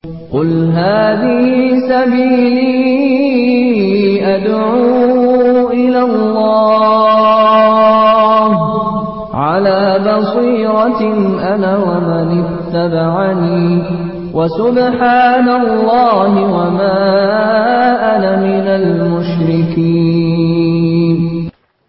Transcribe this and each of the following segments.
قل هذه سبيلي أدعو إلى الله على بصيرة أنا ومن اتبعني وسبحان الله وما أنا من المشركين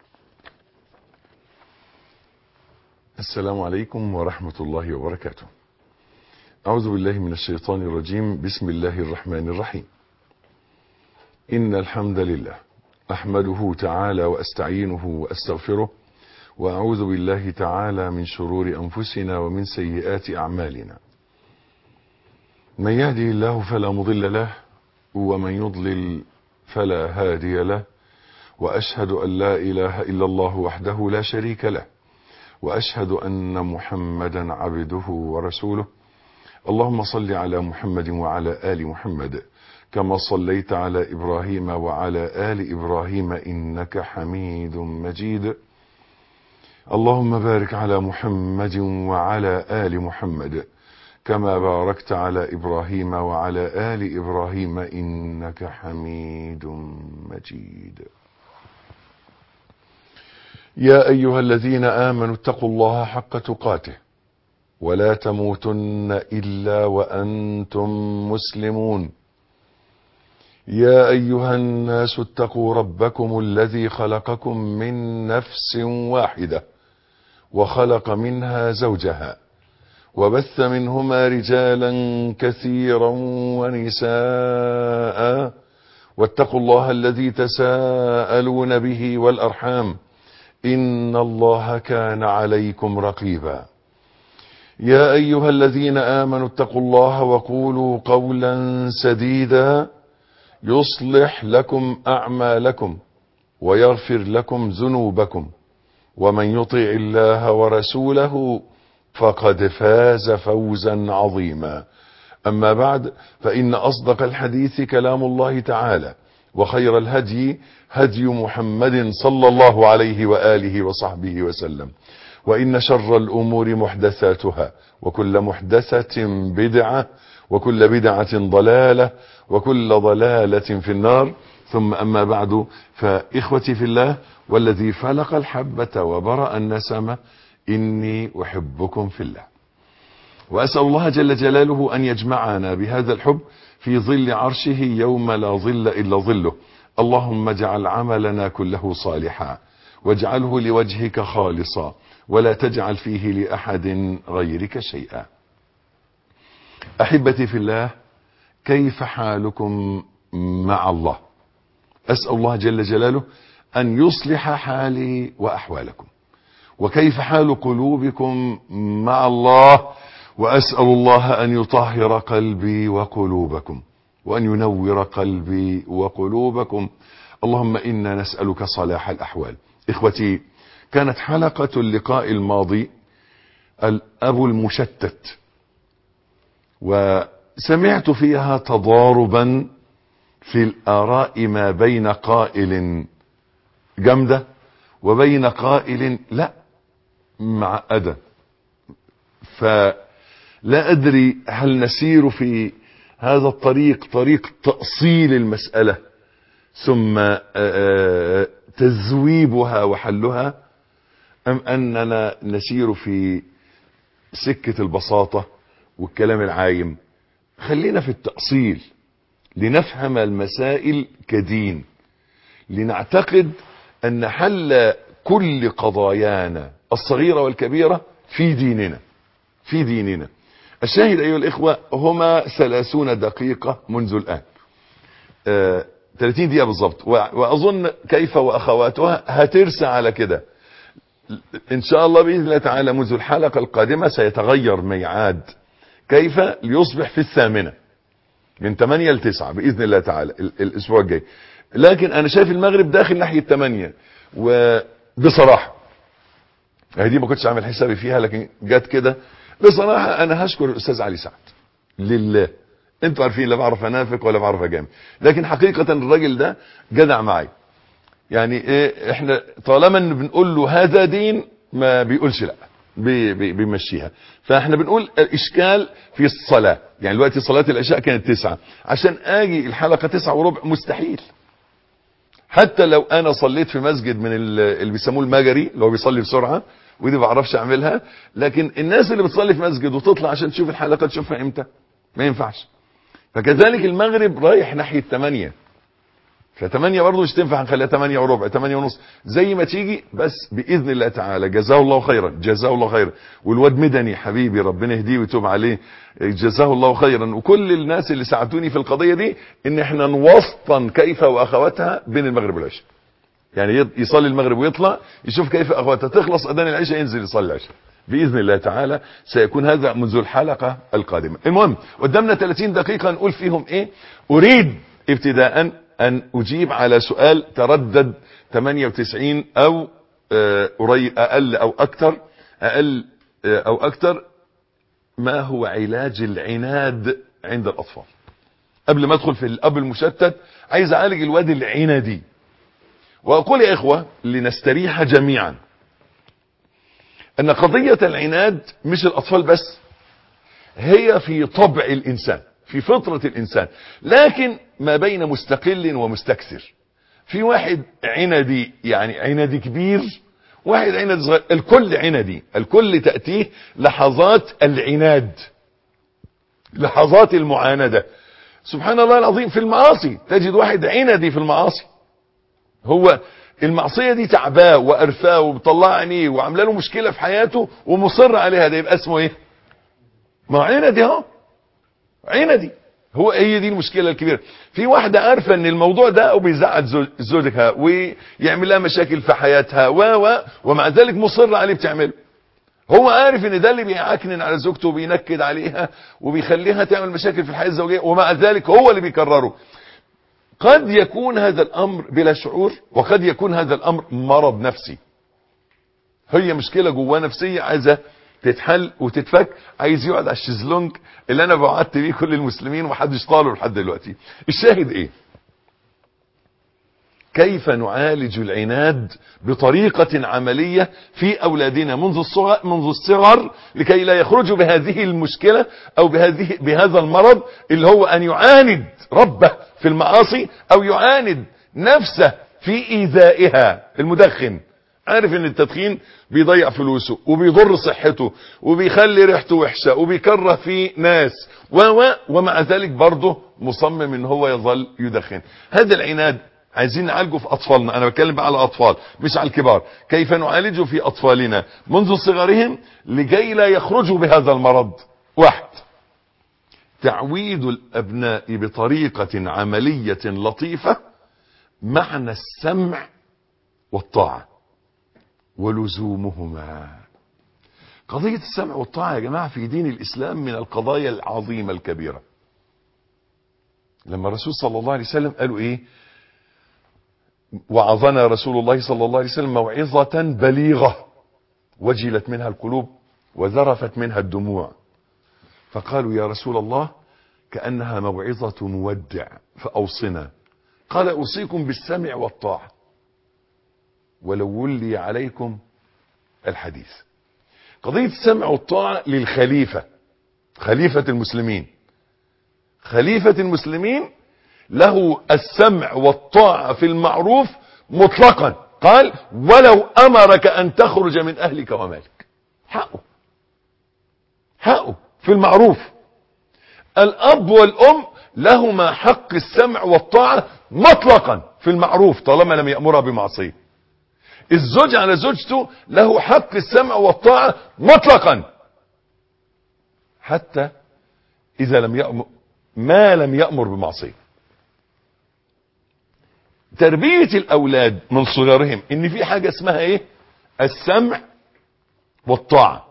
السلام عليكم ورحمة الله وبركاته أعوذ بالله من الشيطان الرجيم بسم الله الرحمن الرحيم إن الحمد لله أحمده تعالى وأستعينه وأستغفره وأعوذ بالله تعالى من شرور أنفسنا ومن سيئات أعمالنا من يهدي الله فلا مضل له ومن يضلل فلا هادي له وأشهد أن لا إله إلا الله وحده لا شريك له وأشهد أن محمدا عبده ورسوله اللهم صل على محمد وعلى آل محمد كما صليت على إبراهيم وعلى آل إبراهيم إنك حميد مجيد اللهم بارك على محمد وعلى آل محمد كما باركت على إبراهيم وعلى آل إبراهيم إنك حميد مجيد يا أيها الذين آمنوا اتقوا الله حق تقاته ولا تموتن إلا وأنتم مسلمون يا أيها الناس اتقوا ربكم الذي خلقكم من نفس واحدة وخلق منها زوجها وبث منهما رجالا كثيرا ونساء واتقوا الله الذي تساءلون به والأرحام إن الله كان عليكم رقيبا يا أيها الذين آمنوا اتقوا الله وقولوا قولا سديدا يصلح لكم أعمالكم ويغفر لكم ذنوبكم ومن يطع الله ورسوله فقد فاز فوزا عظيما أما بعد فإن أصدق الحديث كلام الله تعالى وخير الهدي هدي محمد صلى الله عليه وآله وصحبه وسلم وإن شر الأمور محدثاتها وكل محدثة بدعة وكل بدعة ضلالة وكل ضلالة في النار ثم أما بعد فإخوتي في الله والذي فلق الحبة وبرأ النسمة إني أحبكم في الله وأسأل الله جل جلاله أن يجمعنا بهذا الحب في ظل عرشه يوم لا ظل إلا ظله اللهم اجعل عملنا كله صالحا واجعله لوجهك خالصا ولا تجعل فيه لأحد غيرك شيئا أحبتي في الله كيف حالكم مع الله أسأل الله جل جلاله أن يصلح حالي وأحوالكم وكيف حال قلوبكم مع الله وأسأل الله أن يطهر قلبي وقلوبكم وأن ينور قلبي وقلوبكم اللهم إنا نسألك صلاح الأحوال إخوتي كانت حلقة اللقاء الماضي الأب المشتت وسمعت فيها تضاربا في الآراء ما بين قائل جمدة وبين قائل لا معقدة فلا أدري هل نسير في هذا الطريق طريق تأصيل المسألة ثم تذويبها وحلها أم أننا نسير في سكة البساطة والكلام العايم خلينا في التأصيل لنفهم المسائل كدين لنعتقد أن حل كل قضايانا الصغيرة والكبيرة في ديننا في ديننا الشاهد أيها الإخوة هما ثلاثون دقيقة منذ الآن آه 30 دقيقة بالضبط وأظن كيف وأخواتها هترسى على كده إن شاء الله بإذن الله تعالى منذ الحلقة القادمة سيتغير ميعاد كيف ليصبح في الثامنة من 8 ل 9 بإذن الله تعالى الأسبوع الجاي لكن أنا شايف المغرب داخل ناحية 8 وبصراحة هي دي ما كنتش عامل حسابي فيها لكن جت كده بصراحة أنا هشكر الأستاذ علي سعد لله انتوا عارفين لا بعرف انافق ولا بعرف اجامل لكن حقيقة الراجل ده جدع معي يعني ايه احنا طالما ان بنقول له هذا دين ما بيقولش لا بي- بي- بيمشيها فاحنا بنقول الاشكال في الصلاة يعني دلوقتي صلاة العشاء كانت تسعة عشان اجي الحلقة تسعة وربع مستحيل حتى لو انا صليت في مسجد من ال- اللي بيسموه المجري اللي هو بيصلي بسرعة ودي ما بعرفش اعملها لكن الناس اللي بتصلي في مسجد وتطلع عشان تشوف الحلقة تشوفها امتى ما ينفعش فكذلك المغرب رايح ناحية 8 فتمانية برضه مش تنفع نخليها تمانية وربع تمانية ونص زي ما تيجي بس بإذن الله تعالى جزاه الله خيرا جزاه الله خيرا والواد مدني حبيبي ربنا يهديه ويتوب عليه جزاه الله خيرا وكل الناس اللي ساعدوني في القضية دي ان احنا نوسطن كيف واخواتها بين المغرب والعشاء يعني يط- يصلي المغرب ويطلع يشوف كيف اخواتها تخلص اذان العشاء ينزل يصلي العشاء باذن الله تعالى سيكون هذا منذ الحلقه القادمه المهم قدامنا 30 دقيقه نقول فيهم ايه اريد ابتداء ان اجيب على سؤال تردد 98 او آه، قريب اقل او اكثر اقل آه، او اكثر ما هو علاج العناد عند الاطفال قبل ما ادخل في الاب المشتت عايز اعالج الواد العنادي واقول يا اخوة لنستريح جميعا ان قضية العناد مش الاطفال بس هي في طبع الانسان في فطرة الانسان لكن ما بين مستقل ومستكثر في واحد عندي يعني عندي كبير واحد عندي صغير الكل عندي الكل تأتيه لحظات العناد لحظات المعاندة سبحان الله العظيم في المعاصي تجد واحد عندي في المعاصي هو المعصية دي تعباه وقرفاه وبطلع عينيه وعامله له مشكلة في حياته ومصر عليها ده يبقى اسمه ايه ما هو عندي اهو عندي هو هي دي المشكلة الكبيرة في واحدة عارفة ان الموضوع ده وبيزعل زوج- زوجها ويعمل لها مشاكل في حياتها و و ومع ذلك مصر عليه بتعمله هو عارف ان ده اللي بيعكنن على زوجته وبينكد عليها وبيخليها تعمل مشاكل في الحياة الزوجية ومع ذلك هو اللي بيكرره قد يكون هذا الامر بلا شعور وقد يكون هذا الامر مرض نفسي هي مشكلة جواه نفسية عايزة تتحل وتتفك عايز يقعد على الشيزلونج اللي انا بعدت بيه كل المسلمين ومحدش طاله لحد دلوقتي الشاهد ايه كيف نعالج العناد بطريقة عملية في أولادنا منذ الصغر, منذ الصغر لكي لا يخرجوا بهذه المشكلة أو بهذه بهذا المرض اللي هو أن يعاند ربه في المعاصي أو يعاند نفسه في إيذائها المدخن عارف ان التدخين بيضيع فلوسه وبيضر صحته وبيخلي ريحته وحشة وبيكره في ناس و و ومع ذلك برضه مصمم ان هو يظل يدخن هذا العناد عايزين نعالجه في اطفالنا انا بتكلم بقى على الاطفال مش على الكبار كيف نعالجه في اطفالنا منذ صغرهم لكي لا يخرجوا بهذا المرض واحد تعويد الابناء بطريقة عملية لطيفة معنى السمع والطاعة ولزومهما قضية السمع والطاعة يا جماعة في دين الإسلام من القضايا العظيمة الكبيرة لما الرسول صلى الله عليه وسلم قالوا إيه وعظنا رسول الله صلى الله عليه وسلم موعظة بليغة وجلت منها القلوب وذرفت منها الدموع فقالوا يا رسول الله كأنها موعظة مودع فأوصنا قال أوصيكم بالسمع والطاعة ولو ولي عليكم الحديث قضية السمع والطاعة للخليفة خليفة المسلمين خليفة المسلمين له السمع والطاعة في المعروف مطلقا قال ولو أمرك أن تخرج من أهلك ومالك حقه حقه في المعروف الأب والأم لهما حق السمع والطاعة مطلقا في المعروف طالما لم يأمرها بمعصيه الزوج على زوجته له حق السمع والطاعة مطلقا حتى إذا لم يأمر ما لم يأمر بمعصية تربية الأولاد من صغرهم إن في حاجة اسمها إيه السمع والطاعة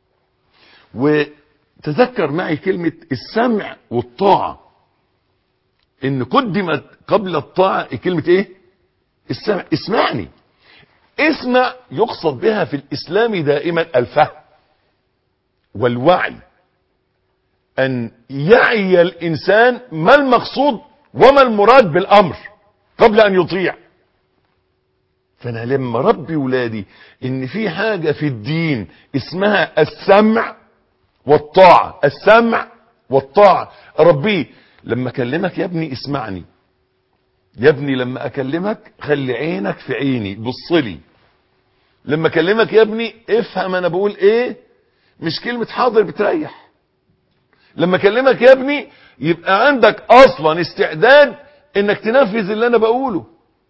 وتذكر معي كلمة السمع والطاعة إن قدمت قبل الطاعة كلمة إيه السمع اسمعني اسمع يقصد بها في الاسلام دائما الفهم والوعي ان يعي الانسان ما المقصود وما المراد بالامر قبل ان يطيع فانا لما ربي ولادي ان في حاجة في الدين اسمها السمع والطاعة السمع والطاعة ربي لما اكلمك يا ابني اسمعني يا ابني لما اكلمك خلي عينك في عيني بص لي لما اكلمك يا ابني افهم انا بقول ايه مش كلمة حاضر بتريح لما اكلمك يا ابني يبقى عندك اصلا استعداد انك تنفذ اللي انا بقوله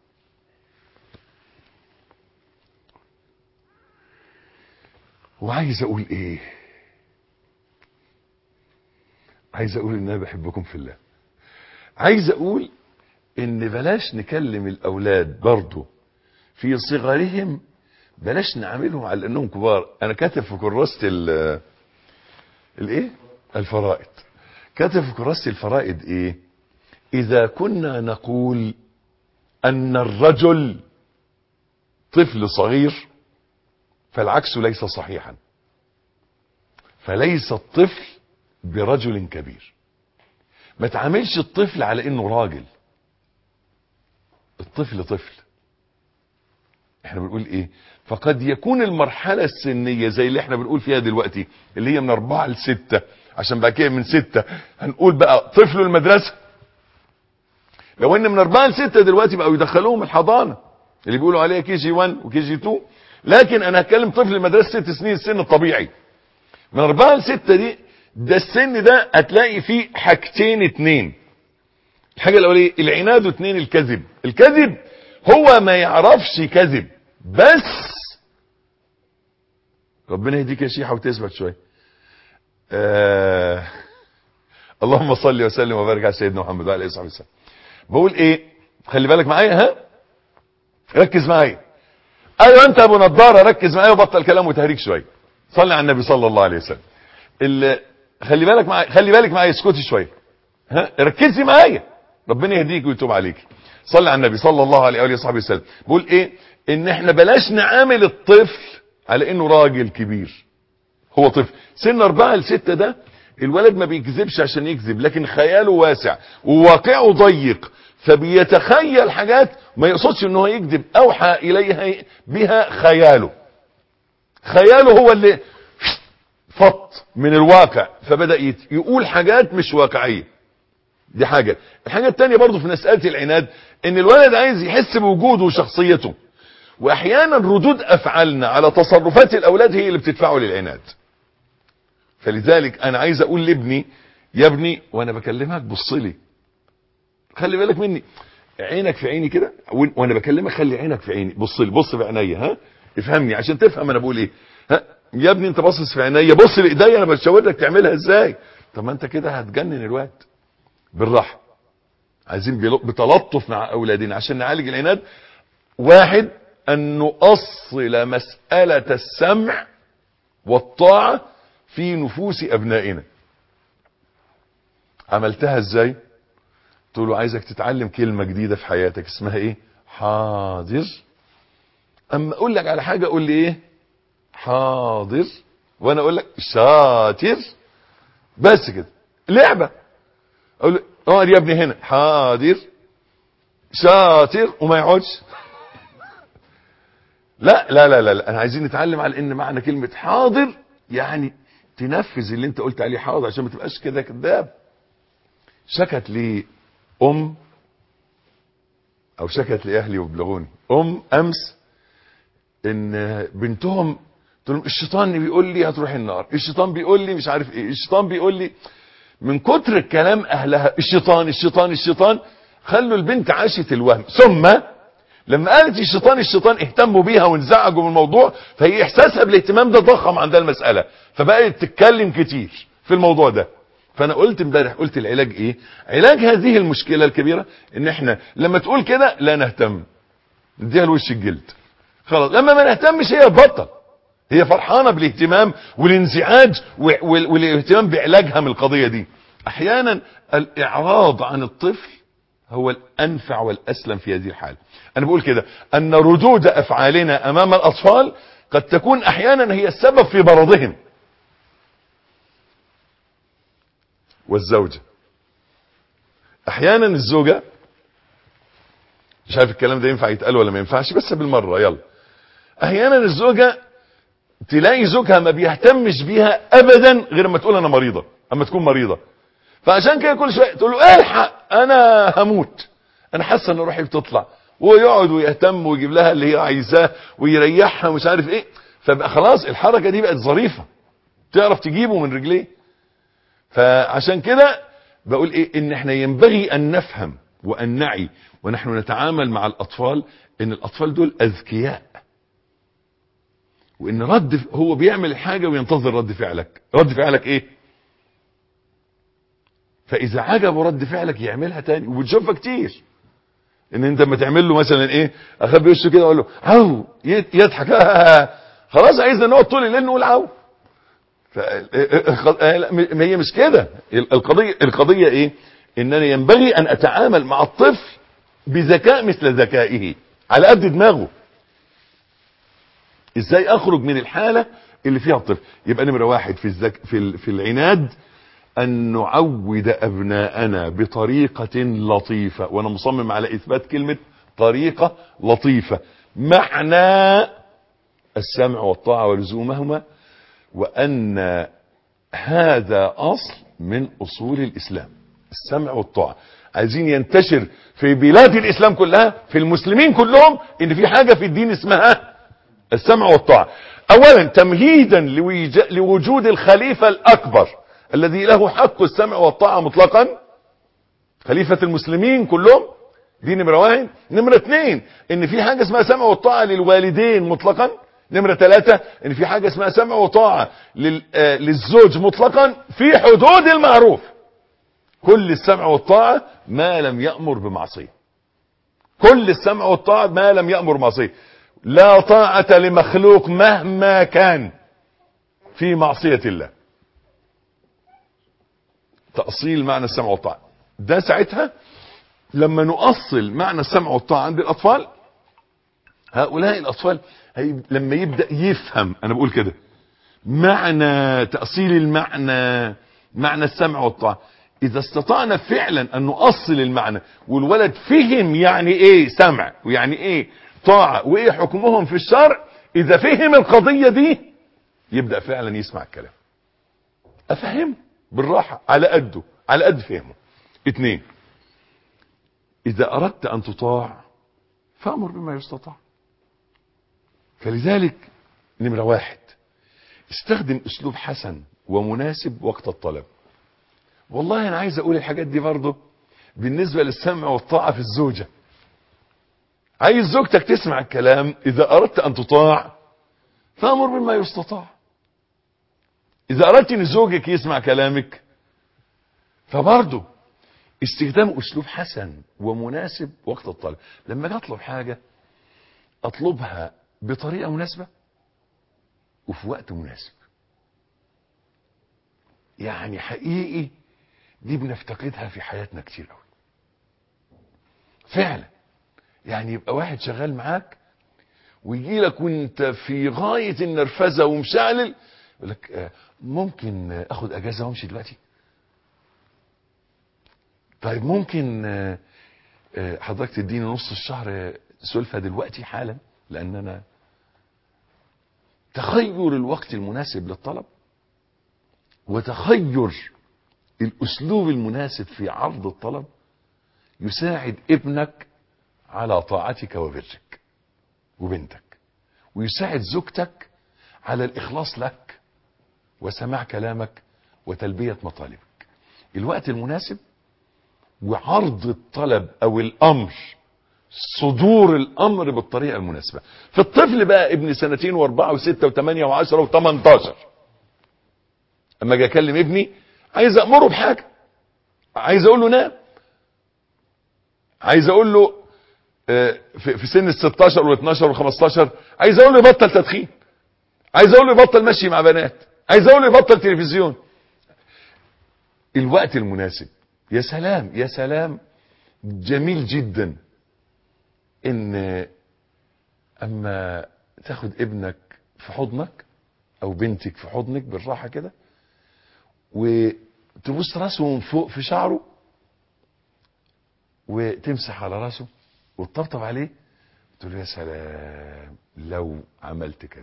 وعايز اقول ايه عايز اقول ان انا بحبكم في الله عايز اقول ان بلاش نكلم الاولاد برضو في صغرهم بلاش نعاملهم على انهم كبار انا كاتب في كراسه ال الايه الفرائض كاتب في كراسه الفرائض ايه اذا كنا نقول ان الرجل طفل صغير فالعكس ليس صحيحا فليس الطفل برجل كبير ما تعاملش الطفل على انه راجل الطفل طفل احنا بنقول ايه فقد يكون المرحلة السنية زي اللي احنا بنقول فيها دلوقتي اللي هي من اربعة لستة عشان بقى كده من ستة هنقول بقى طفل المدرسة لو ان من اربعة لستة دلوقتي بقوا يدخلوهم الحضانة اللي بيقولوا عليها كي جي 1 وكي جي 2 لكن انا هتكلم طفل المدرسة ست سنين السن الطبيعي من اربعة لستة دي ده السن ده هتلاقي فيه حاجتين اتنين الحاجة الاولية العناد واتنين الكذب الكذب هو ما يعرفش كذب بس ربنا يهديك يا شيحة وتثبت شوية آه اللهم صل وسلم وبارك على سيدنا محمد وعلى اله وصحبه وسلم بقول ايه خلي بالك معايا ها ركز معايا ايوه انت ابو نضاره ركز معايا وبطل كلام وتهريج شويه صلي على النبي صلى الله عليه وسلم اللي خلي بالك معايا خلي بالك معايا اسكتي شويه ها ركزي معايا ربنا يهديك ويتوب عليك صلي على النبي صلى الله عليه واله وصحبه وسلم بقول ايه ان احنا بلاش نعامل الطفل على انه راجل كبير هو طفل سن اربعة لستة ده الولد ما بيكذبش عشان يكذب لكن خياله واسع وواقعه ضيق فبيتخيل حاجات ما يقصدش ان هو يكذب اوحى اليها بها خياله خياله هو اللي فط من الواقع فبدأ يقول حاجات مش واقعية دي حاجة الحاجة التانية برضو في مسألة العناد ان الولد عايز يحس بوجوده وشخصيته واحيانا ردود افعالنا على تصرفات الاولاد هي اللي بتدفعه للعناد فلذلك انا عايز اقول لابني يا ابني وانا بكلمك بص لي خلي بالك مني عينك في عيني كده وانا بكلمك خلي عينك في عيني بص لي بص في عينيا ها افهمني عشان تفهم انا بقول ايه ها يا ابني انت باصص في عينيا بص لايديا انا بشاور لك تعملها ازاي طب ما انت كده هتجنن الواد بالراحه عايزين بتلطف مع اولادنا عشان نعالج العناد واحد ان نؤصل مسألة السمع والطاعة في نفوس ابنائنا عملتها ازاي تقول له عايزك تتعلم كلمة جديدة في حياتك اسمها ايه حاضر اما اقول لك على حاجة قول لي ايه حاضر وانا اقول لك شاطر بس كده لعبة اقول له اقعد يا ابني هنا حاضر شاطر وما يقعدش لا لا لا لا, لا. انا عايزين نتعلم على ان معنى كلمة حاضر يعني تنفذ اللي انت قلت عليه حاضر عشان ما تبقاش كده كذاب شكت لي ام او شكت لاهلي وبلغوني ام امس ان بنتهم قلت لهم الشيطان بيقول لي هتروح النار الشيطان بيقول لي مش عارف ايه الشيطان بيقول لي من كتر الكلام اهلها الشيطان الشيطان الشيطان خلوا البنت عاشت الوهم ثم لما قالت الشيطان الشيطان اهتموا بيها وانزعجوا من الموضوع فهي احساسها بالاهتمام ده ضخم عندها المسألة فبقت تتكلم كتير في الموضوع ده فانا قلت امبارح قلت العلاج ايه علاج هذه المشكلة الكبيرة ان احنا لما تقول كده لا نهتم نديها الوش الجلد خلاص لما ما نهتمش هي تبطل هي فرحانة بالاهتمام والانزعاج والاهتمام بعلاجها من القضية دي احيانا الاعراض عن الطفل هو الانفع والاسلم في هذه الحال انا بقول كده ان ردود افعالنا امام الاطفال قد تكون احيانا هي السبب في مرضهم والزوجة احيانا الزوجة مش عارف الكلام ده ينفع يتقال ولا ما ينفعش بس بالمره يلا احيانا الزوجه تلاقي زوجها ما بيهتمش بيها ابدا غير ما تقول انا مريضه اما تكون مريضه فعشان كده كل شويه تقول له الحق انا هموت انا حاسه ان روحي بتطلع ويقعد ويهتم ويجيب لها اللي هي عايزاه ويريحها ومش عارف ايه فبقى خلاص الحركه دي بقت ظريفه تعرف تجيبه من رجليه فعشان كده بقول ايه ان احنا ينبغي ان نفهم وان نعي ونحن نتعامل مع الاطفال ان الاطفال دول اذكياء وان رد هو بيعمل حاجة وينتظر رد فعلك رد فعلك ايه فاذا عجبه رد فعلك يعملها تاني وبتشوفها كتير ان انت لما تعمل له مثلا ايه اخبي وشه كده اقول له عو يضحك خلاص عايزنا نقعد طول الليل نقول عو ف... ما هي مش كده القضيه القضيه ايه انني ينبغي ان اتعامل مع الطفل بذكاء مثل ذكائه على قد دماغه ازاي اخرج من الحاله اللي فيها الطفل يبقى نمره واحد في الزك... في, ال... في العناد ان نعود ابناءنا بطريقه لطيفه وانا مصمم على اثبات كلمه طريقه لطيفه معنى السمع والطاعه ولزومهما وان هذا اصل من اصول الاسلام السمع والطاعه عايزين ينتشر في بلاد الاسلام كلها في المسلمين كلهم ان في حاجه في الدين اسمها السمع والطاعه اولا تمهيدا لوجود الخليفه الاكبر الذي له حق السمع والطاعه مطلقا خليفه المسلمين كلهم دي نمره واحد نمره اثنين ان في حاجه اسمها سمع والطاعه للوالدين مطلقا نمرة ثلاثة ان في حاجة اسمها سمع وطاعة للزوج مطلقا في حدود المعروف كل السمع والطاعة ما لم يأمر بمعصية كل السمع والطاعة ما لم يأمر بمعصية لا طاعة لمخلوق مهما كان في معصية الله تأصيل معنى السمع والطاعة ده ساعتها لما نؤصل معنى السمع والطاعة عند الأطفال هؤلاء الأطفال هي لما يبدأ يفهم أنا بقول كده معنى تأصيل المعنى معنى السمع والطاعة إذا استطعنا فعلا أن نؤصل المعنى والولد فهم يعني إيه سمع ويعني إيه طاعة وإيه حكمهم في الشرع إذا فهم القضية دي يبدأ فعلا يسمع الكلام أفهمه بالراحة على قده على قد فهمه اتنين إذا أردت أن تطاع فأمر بما يستطاع فلذلك نمرة واحد استخدم اسلوب حسن ومناسب وقت الطلب والله انا عايز اقول الحاجات دي برضه بالنسبة للسمع والطاعة في الزوجة عايز زوجتك تسمع الكلام اذا اردت ان تطاع فامر بما يستطاع اذا اردت ان زوجك يسمع كلامك فبرضه استخدام اسلوب حسن ومناسب وقت الطلب لما اجي اطلب حاجة اطلبها بطريقة مناسبة وفي وقت مناسب يعني حقيقي دي بنفتقدها في حياتنا كتير قوي فعلا يعني يبقى واحد شغال معاك ويجي لك وانت في غاية النرفزة ومشعلل يقول لك ممكن اخد اجازة وامشي دلوقتي طيب ممكن حضرتك تديني نص الشهر سلفة دلوقتي حالا لان انا تخير الوقت المناسب للطلب وتخير الاسلوب المناسب في عرض الطلب يساعد ابنك على طاعتك وبرك وبنتك ويساعد زوجتك على الاخلاص لك وسماع كلامك وتلبية مطالبك الوقت المناسب وعرض الطلب او الامر صدور الامر بالطريقة المناسبة في الطفل بقى ابن سنتين واربعة وستة وثمانية وعشرة وثمانتاشر اما اجي اكلم ابني عايز امره بحاجة عايز اقول له نام عايز اقول له في سن ال 16 وال 12 وال 15 عايز اقول له يبطل تدخين عايز اقول له يبطل مشي مع بنات عايز اقول له يبطل تلفزيون الوقت المناسب يا سلام يا سلام جميل جدا ان اما تاخد ابنك في حضنك او بنتك في حضنك بالراحة كده وتبص راسه من فوق في شعره وتمسح على راسه وتطبطب عليه تقول له يا سلام لو عملت كذا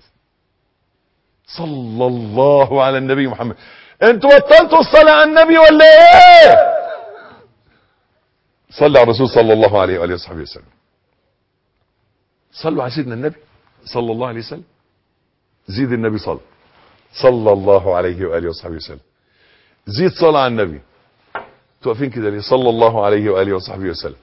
صلى الله على النبي محمد انتوا بطلتوا الصلاة على النبي ولا ايه صلى على الرسول صلى الله عليه وآله وصحبه وسلم صلوا على سيدنا النبي صلى الله عليه وسلم زيد النبي صلى صلى الله عليه وآله وصحبه وسلم زيد صلاة على النبي توقفين كده ليه صلى الله عليه وآله وصحبه وسلم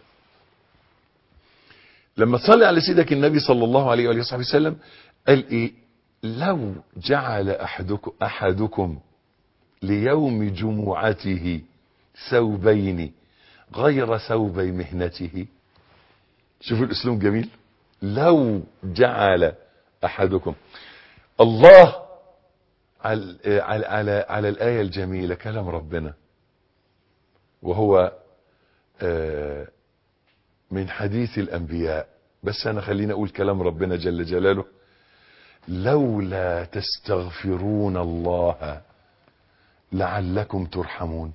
لما تصلي على سيدك النبي صلى الله عليه وآله وصحبه وسلم قال ايه لو جعل أحدكم, أحدكم ليوم جمعته ثوبين غير ثوبي مهنته شوفوا الاسلوب جميل لو جعل احدكم الله على, على, على, على الآية الجميلة كلام ربنا وهو من حديث الأنبياء بس أنا خليني أقول كلام ربنا جل جلاله لولا تستغفرون الله لعلكم ترحمون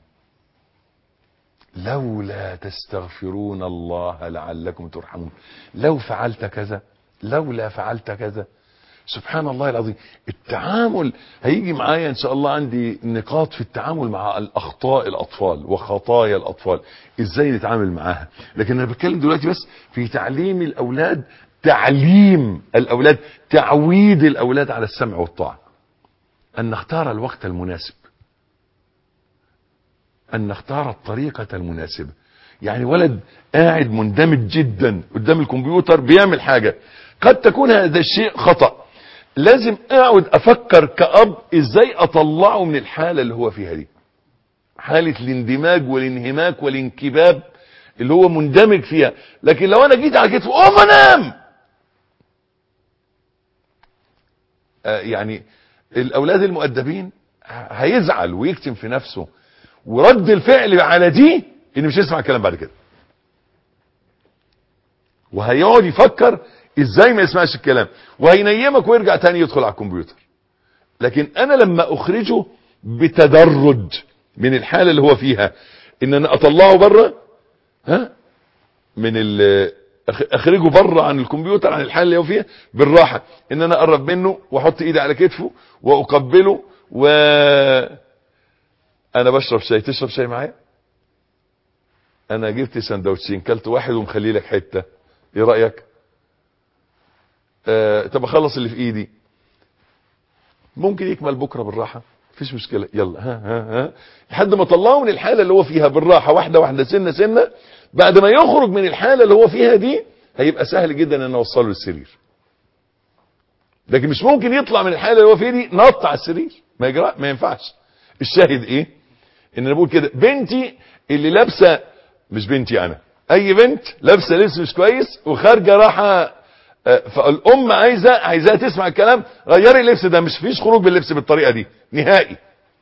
لولا تستغفرون الله لعلكم ترحمون لو فعلت كذا لولا فعلت كذا سبحان الله العظيم التعامل هيجي معايا ان شاء الله عندي نقاط في التعامل مع الاخطاء الاطفال وخطايا الاطفال ازاي نتعامل معاها لكن انا بتكلم دلوقتي بس في تعليم الاولاد تعليم الاولاد تعويد الاولاد على السمع والطاعه ان نختار الوقت المناسب ان نختار الطريقة المناسبة يعني ولد قاعد مندمج جدا قدام الكمبيوتر بيعمل حاجة قد تكون هذا الشيء خطأ لازم اقعد افكر كأب ازاي اطلعه من الحالة اللي هو فيها دي حالة الاندماج والانهماك والانكباب اللي هو مندمج فيها لكن لو انا جيت على كتفه قوم انام آه يعني الاولاد المؤدبين هيزعل ويكتم في نفسه ورد الفعل على دي ان مش يسمع الكلام بعد كده وهيقعد يفكر ازاي ما يسمعش الكلام وهينيمك ويرجع تاني يدخل على الكمبيوتر لكن انا لما اخرجه بتدرج من الحالة اللي هو فيها ان انا اطلعه بره ها من ال اخرجه بره عن الكمبيوتر عن الحالة اللي هو فيها بالراحة ان انا اقرب منه واحط ايدي على كتفه واقبله و انا بشرب شاي تشرب شاي معايا انا جبت سندوتشين كلت واحد ومخلي لك حته ايه رايك آه طب اخلص اللي في ايدي ممكن يكمل بكره بالراحه مفيش مشكله يلا ها ها ها لحد ما طلعه من الحاله اللي هو فيها بالراحه واحده واحده سنه سنه بعد ما يخرج من الحاله اللي هو فيها دي هيبقى سهل جدا ان انا اوصله للسرير لكن مش ممكن يطلع من الحاله اللي هو فيها دي نط على السرير ما يجرى ما ينفعش الشاهد ايه ان انا بقول كده بنتي اللي لابسه مش بنتي انا اي بنت لابسه لبس مش كويس وخارجه راحه فالام عايزه عايزاها تسمع الكلام غيري اللبس ده مش فيش خروج باللبس بالطريقه دي نهائي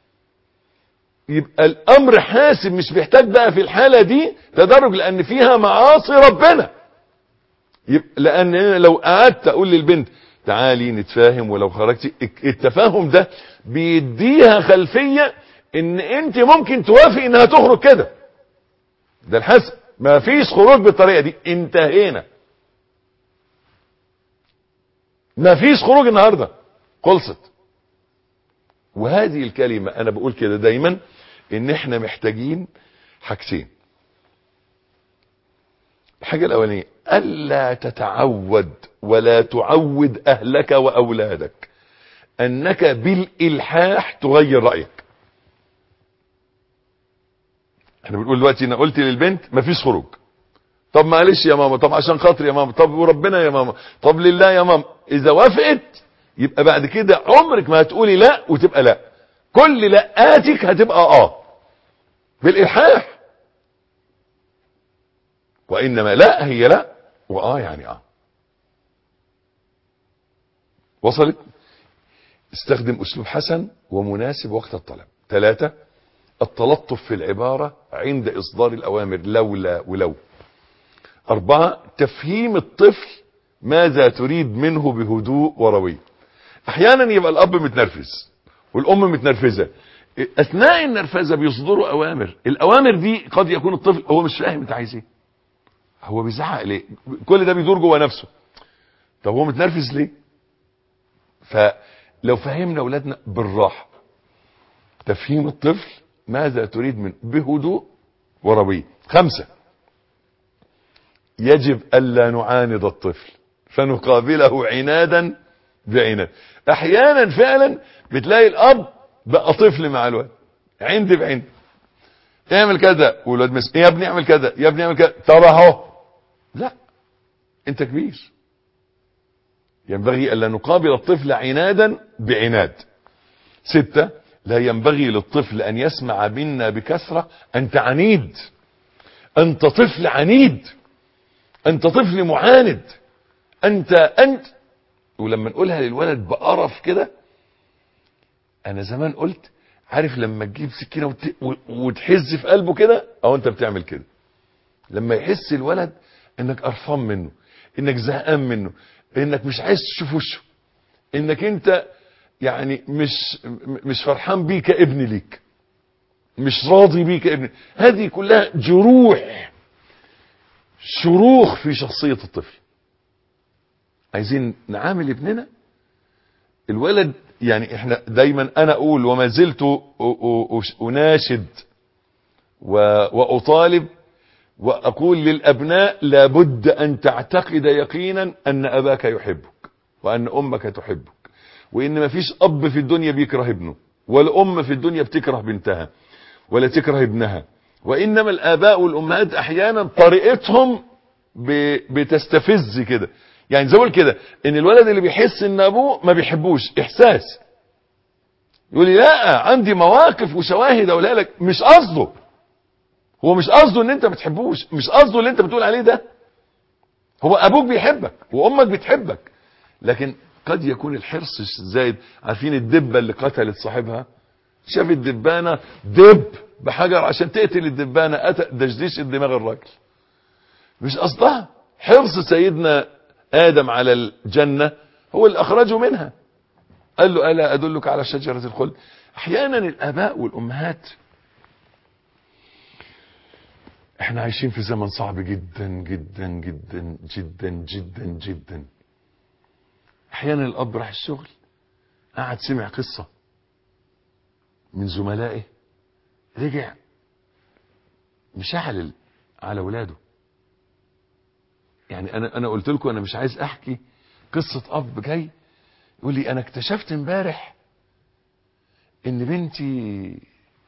يبقى الامر حاسم مش بيحتاج بقى في الحاله دي تدرج لان فيها معاصي ربنا يبقى لان لو قعدت اقول للبنت تعالي نتفاهم ولو خرجتي التفاهم ده بيديها خلفيه ان انت ممكن توافق انها تخرج كده ده الحسب ما فيش خروج بالطريقه دي انتهينا ما فيش خروج النهارده خلصت وهذه الكلمه انا بقول كده دايما ان احنا محتاجين حاجتين الحاجه الاولانيه الا تتعود ولا تعود اهلك واولادك انك بالالحاح تغير رايك احنا بنقول دلوقتي انا قلت للبنت مفيش خروج طب معلش يا ماما طب عشان خاطري يا ماما طب وربنا يا ماما طب لله يا ماما اذا وافقت يبقى بعد كده عمرك ما هتقولي لا وتبقى لا كل لقاتك هتبقى اه بالالحاح وانما لا هي لا واه يعني اه وصلت استخدم اسلوب حسن ومناسب وقت الطلب ثلاثة التلطف في العبارة عند إصدار الأوامر لولا ولو أربعة تفهيم الطفل ماذا تريد منه بهدوء وروي أحيانا يبقى الأب متنرفز والأم متنرفزة أثناء النرفزة بيصدروا أوامر الأوامر دي قد يكون الطفل هو مش فاهم أنت عايز إيه هو بيزعق ليه كل ده بيدور جوه نفسه طب هو متنرفز ليه فلو فهمنا اولادنا بالراحه تفهيم الطفل ماذا تريد منه بهدوء ورويه خمسة يجب ألا نعاند الطفل فنقابله عنادا بعناد احيانا فعلا بتلاقي الاب بقى طفل مع الولد عند بعند اعمل كذا والولد مس يا ابني اعمل كذا يا ابني اعمل كذا طب اهو لا انت كبير ينبغي الا نقابل الطفل عنادا بعناد ستة لا ينبغي للطفل ان يسمع منا بكثرة انت عنيد انت طفل عنيد انت طفل معاند انت انت ولما نقولها للولد بقرف كده انا زمان قلت عارف لما تجيب سكينه وت... وتحز في قلبه كده او انت بتعمل كده لما يحس الولد انك قرفان منه انك زهقان منه انك مش عايز تشوف وشه انك انت يعني مش مش فرحان بيه كابن ليك مش راضي بيه كابن هذه كلها جروح شروخ في شخصيه الطفل عايزين نعامل ابننا الولد يعني احنا دايما انا اقول وما زلت اناشد واطالب واقول للابناء لابد ان تعتقد يقينا ان اباك يحبك وان امك تحبك وان ما فيش اب في الدنيا بيكره ابنه ولا ام في الدنيا بتكره بنتها ولا تكره ابنها وانما الاباء والامهات احيانا طريقتهم بتستفز كده يعني زي كده ان الولد اللي بيحس ان ابوه ما بيحبوش احساس يقول لي لا عندي مواقف وشواهد اقولها لك مش قصده هو مش قصده ان انت ما بتحبوش مش قصده اللي انت بتقول عليه ده هو ابوك بيحبك وامك بتحبك لكن قد يكون الحرص زايد عارفين الدبه اللي قتلت صاحبها شاف الدبانه دب بحجر عشان تقتل الدبانه دشديش دماغ الراجل مش قصدها حرص سيدنا آدم على الجنة هو اللي أخرجه منها قال له ألا أدلك على شجرة الخلد أحيانا الآباء والأمهات احنا عايشين في زمن صعب جدا جدا جدا جدا جدا جدا احيانا الاب راح الشغل قعد سمع قصة من زملائه رجع مشعل على ولاده يعني انا انا قلت لكم انا مش عايز احكي قصه اب جاي يقول لي انا اكتشفت امبارح ان بنتي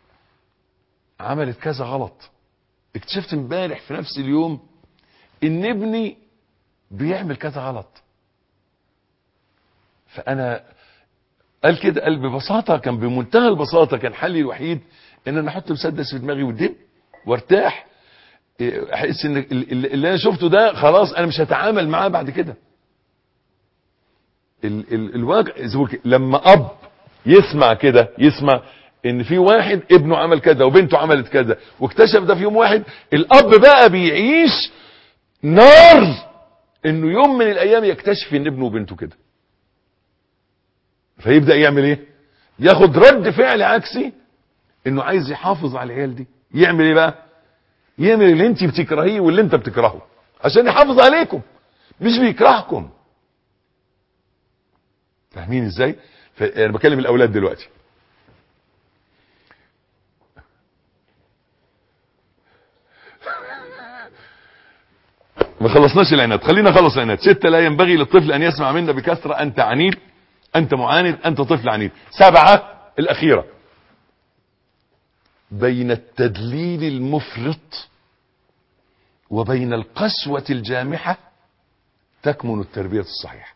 عملت كذا غلط اكتشفت امبارح في نفس اليوم ان ابني بيعمل كذا غلط فانا قال كده قال ببساطه كان بمنتهى البساطه كان حلي الوحيد ان انا احط مسدس في دماغي ودب وارتاح احس ان اللي انا شفته ده خلاص انا مش هتعامل معاه بعد كده ال ال الواقع لما اب يسمع كده يسمع ان في واحد ابنه عمل كذا وبنته عملت كذا واكتشف ده في يوم واحد الاب بقى بيعيش نار انه يوم من الايام يكتشف ان ابنه وبنته كده فيبدا يعمل ايه ياخد رد فعل عكسي انه عايز يحافظ على العيال دي يعمل ايه بقى يعمل اللي انت بتكرهيه واللي انت بتكرهه عشان يحافظ عليكم مش بيكرهكم فاهمين ازاي انا بكلم الاولاد دلوقتي ما خلصناش العناد خلينا نخلص العناد ستة لا ينبغي للطفل ان يسمع منا بكثرة انت عنيد انت معاند انت طفل عنيد سبعة الاخيرة بين التدليل المفرط وبين القسوة الجامحة تكمن التربية الصحيحة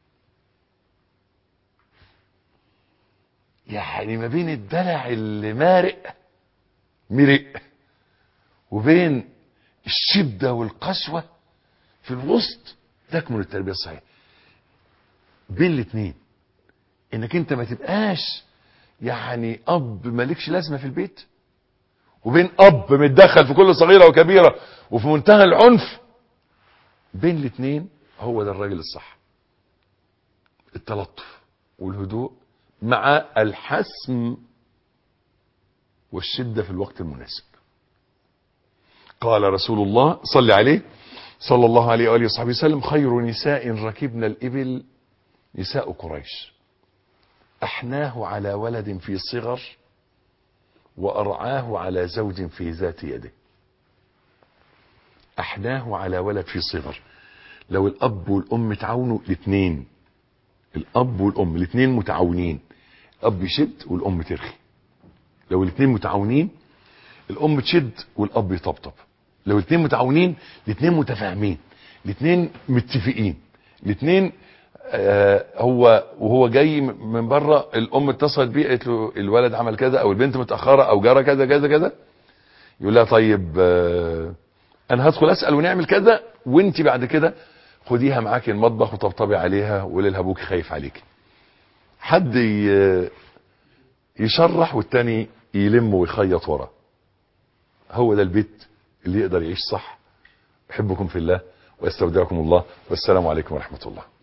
يعني ما بين الدلع اللي مارق مرق وبين الشدة والقسوة في الوسط تكمن التربية الصحيحة بين الاثنين انك انت ما تبقاش يعني اب مالكش لازمة في البيت وبين اب متدخل في كل صغيرة وكبيرة وفي منتهى العنف بين الاثنين هو ده الراجل الصح التلطف والهدوء مع الحسم والشدة في الوقت المناسب قال رسول الله صلى عليه صلى الله عليه وآله وصحبه وسلم خير نساء ركبن الإبل نساء قريش أحناه على ولد في صغر وأرعاه على زوج في ذات يده أحناه على ولد في صغر لو الأب والأم تعاونوا الاثنين الأب والأم الاثنين متعاونين الأب يشد والأم ترخي لو الاثنين متعاونين الأم تشد والأب يطبطب لو الاثنين متعاونين الاثنين متفاهمين الاثنين متفقين الاثنين آه هو وهو جاي من بره الام اتصلت بيه قالت له الولد عمل كذا او البنت متاخره او جرى كذا كذا كذا يقول لها طيب آه انا هدخل اسال ونعمل كذا وانت بعد كده خديها معاكي المطبخ وطبطبي عليها وقولي لها ابوك خايف عليك حد يشرح والتاني يلم ويخيط وراه هو ده البيت اللي يقدر يعيش صح احبكم في الله واستودعكم الله والسلام عليكم ورحمه الله